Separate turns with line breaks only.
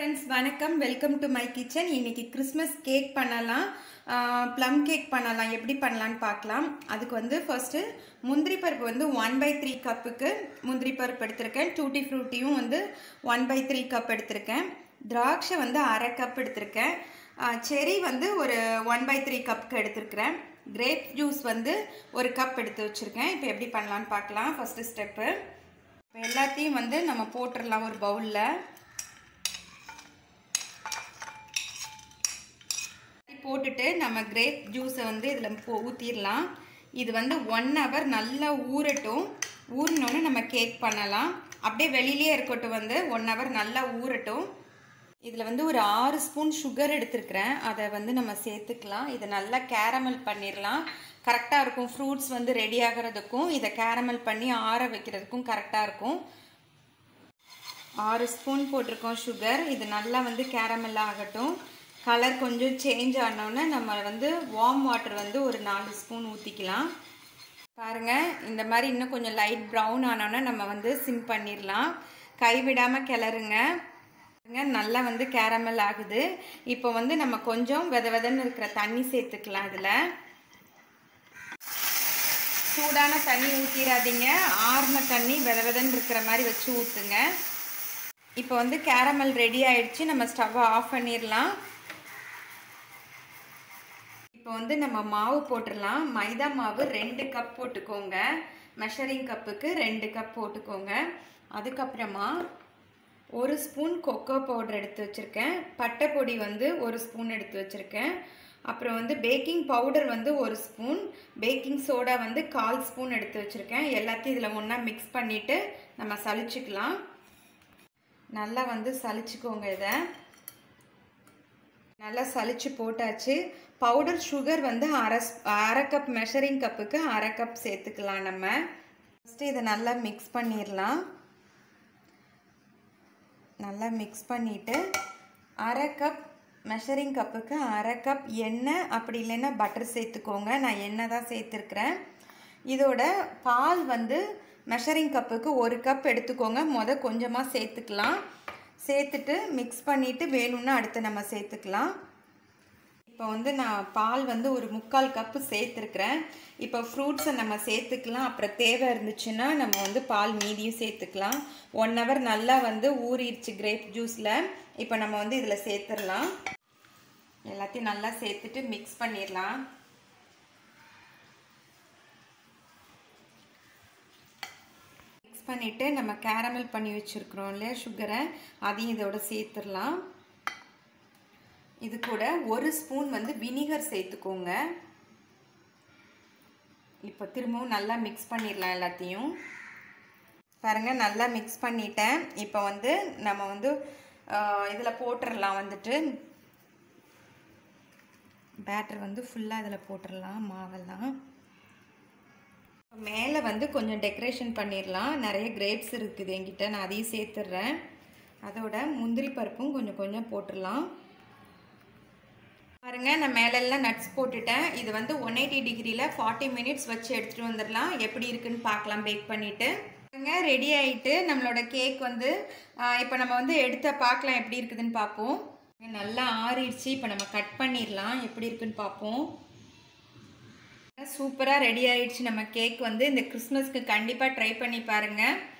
friends வணக்கம் welcome to my kitchen இன்னைக்கு Christmas cake பண்ணலாம் ப்ளம் கேக் பண்ணலாம் எப்படி பண்ணலான்னு பார்க்கலாம் அதுக்கு வந்து ஃபர்ஸ்ட்டு முந்திரி பருப்பு வந்து ஒன் பை த்ரீ கப்புக்கு முந்திரி பருப்பு எடுத்திருக்கேன் டூட்டி ஃப்ரூட்டியும் வந்து ஒன் பை த்ரீ கப் எடுத்திருக்கேன் திராட்சை வந்து அரை கப் எடுத்திருக்கேன் செரி வந்து ஒரு ஒன் பை த்ரீ கப்புக்கு எடுத்திருக்கிறேன் கிரேப் ஜூஸ் வந்து ஒரு கப் எடுத்து வச்சுருக்கேன் இப்போ எப்படி பண்ணலான்னு பார்க்கலாம் ஃபஸ்ட்டு ஸ்டெப்பு இப்போ எல்லாத்தையும் வந்து நம்ம போட்டுடலாம் ஒரு பவுலில் போட்டுட்டு நம்ம கிரேப் ஜூஸை வந்து இதில் போ ஊற்றிடலாம் இது வந்து ஒன் ஹவர் நல்லா ஊறட்டும் ஊறினோன்னு நம்ம கேக் பண்ணலாம் அப்படியே வெளியிலே இருக்கட்டும் வந்து ஒன் ஹவர் நல்லா ஊறட்டும் இதில் வந்து ஒரு ஆறு ஸ்பூன் சுகர் எடுத்துருக்கிறேன் அதை வந்து நம்ம சேர்த்துக்கலாம் இதை நல்லா கேரமல் பண்ணிடலாம் கரெக்டாக இருக்கும் ஃப்ரூட்ஸ் வந்து ரெடி ஆகிறதுக்கும் இதை கேரமல் பண்ணி ஆற வைக்கிறதுக்கும் கரெக்டாக இருக்கும் ஆறு ஸ்பூன் போட்டிருக்கோம் சுகர் இது நல்லா வந்து கேரமல் ஆகட்டும் கலர் கொஞ்சம் சேஞ்ச் ஆனோடனே நம்ம வந்து வார்ம் வாட்டர் வந்து ஒரு நாலு ஸ்பூன் ஊற்றிக்கலாம் பாருங்கள் இந்த மாதிரி இன்னும் கொஞ்சம் லைட் ப்ரௌன் ஆனோடனே நம்ம வந்து சிம் பண்ணிடலாம் கைவிடாமல் கிளறுங்க நல்லா வந்து கேரமல் ஆகுது இப்போ வந்து நம்ம கொஞ்சம் வித விதன்னு இருக்கிற தண்ணி சேர்த்துக்கலாம் இதில் சூடான தண்ணி ஊற்றிடாதீங்க ஆறுன தண்ணி வித விதன்னு இருக்கிற மாதிரி வச்சு ஊற்றுங்க இப்போ வந்து கேரமல் ரெடி ஆயிடுச்சு நம்ம ஸ்டவ்வை ஆஃப் பண்ணிடலாம் இப்போ வந்து நம்ம மாவு போட்டுடலாம் மைதா மாவு ரெண்டு கப் போட்டுக்கோங்க மெஷரிங் கப்புக்கு ரெண்டு கப் போட்டுக்கோங்க அதுக்கப்புறமா ஒரு ஸ்பூன் கொக்கோ பவுடர் எடுத்து வச்சுருக்கேன் பட்டை பொடி வந்து ஒரு ஸ்பூன் எடுத்து வச்சுருக்கேன் அப்புறம் வந்து பேக்கிங் பவுடர் வந்து ஒரு ஸ்பூன் பேக்கிங் சோடா வந்து கால் ஸ்பூன் எடுத்து வச்சுருக்கேன் எல்லாத்தையும் இதில் ஒன்றா மிக்ஸ் பண்ணிவிட்டு நம்ம சளிச்சிக்கலாம் நல்லா வந்து சளிச்சிக்கோங்க இதை நல்லா சளிச்சு போட்டாச்சு பவுடர் சுகர் வந்து அரை அரை கப் மெஷரிங் கப்புக்கு அரை கப் சேர்த்துக்கலாம் நம்ம ஃபஸ்ட்டு இதை நல்லா மிக்ஸ் பண்ணிடலாம் நல்லா மிக்ஸ் பண்ணிவிட்டு அரை கப் மெஷரிங் கப்புக்கு அரை கப் எண்ணெய் அப்படி இல்லைன்னா பட்டர் சேர்த்துக்கோங்க நான் எண்ணெய் தான் சேர்த்துருக்குறேன் இதோட பால் வந்து மெஷரிங் கப்புக்கு ஒரு கப் எடுத்துக்கோங்க மொதல் கொஞ்சமாக சேர்த்துக்கலாம் சேர்த்துட்டு மிக்ஸ் பண்ணிவிட்டு வேணும்னா அடுத்து நம்ம சேர்த்துக்கலாம் இப்போ வந்து நான் பால் வந்து ஒரு முக்கால் கப்பு சேர்த்துருக்குறேன் இப்போ ஃப்ரூட்ஸை நம்ம சேர்த்துக்கலாம் அப்புறம் தேவை இருந்துச்சுன்னா நம்ம வந்து பால் மீதியும் சேர்த்துக்கலாம் ஒன் ஹவர் நல்லா வந்து ஊறிடுச்சு கிரேப் ஜூஸில் இப்போ நம்ம வந்து இதில் சேர்த்துடலாம் எல்லாத்தையும் நல்லா சேர்த்துட்டு மிக்ஸ் பண்ணிடலாம் மிக்ஸ் பண்ணிவிட்டு நம்ம கேரமல் பண்ணி வச்சுருக்குறோம் இல்லையா சுகரை அதையும் இதோட சேர்த்துடலாம் இது கூட ஒரு ஸ்பூன் வந்து வினிகர் சேர்த்துக்கோங்க இப்போ திரும்பவும் நல்லா மிக்ஸ் பண்ணிடலாம் எல்லாத்தையும் பாருங்கள் நல்லா மிக்ஸ் பண்ணிட்டேன் இப்போ வந்து நம்ம வந்து இதில் போட்டுடலாம் வந்துட்டு பேட்டர் வந்து ஃபுல்லாக இதில் போட்டுடலாம் மாவெல்லாம் மேலே வந்து கொஞ்சம் டெக்கரேஷன் பண்ணிடலாம் நிறைய கிரேப்ஸ் இருக்குது என்கிட்ட நான் அதையும் சேர்த்துட்றேன் அதோட முந்திரி பருப்பும் கொஞ்சம் கொஞ்சம் போட்டுடலாம் பாருங்கள் நான் மேலெல்லாம் நட்ஸ் போட்டுட்டேன் இது வந்து ஒன் எயிட்டி டிகிரியில் ஃபார்ட்டி மினிட்ஸ் வச்சு எடுத்துகிட்டு வந்துடலாம் எப்படி இருக்குன்னு பார்க்கலாம் பேக் பண்ணிவிட்டு பாருங்க ரெடி ஆகிட்டு நம்மளோட கேக் வந்து இப்போ நம்ம வந்து எடுத்த பார்க்கலாம் எப்படி இருக்குதுன்னு பார்ப்போம் நல்லா ஆறிடுச்சு இப்போ நம்ம கட் பண்ணிடலாம் எப்படி இருக்குன்னு பார்ப்போம் சூப்பராக ரெடி ஆயிடுச்சு நம்ம கேக் வந்து இந்த கிறிஸ்மஸ்க்கு கண்டிப்பாக ட்ரை பண்ணி பாருங்கள்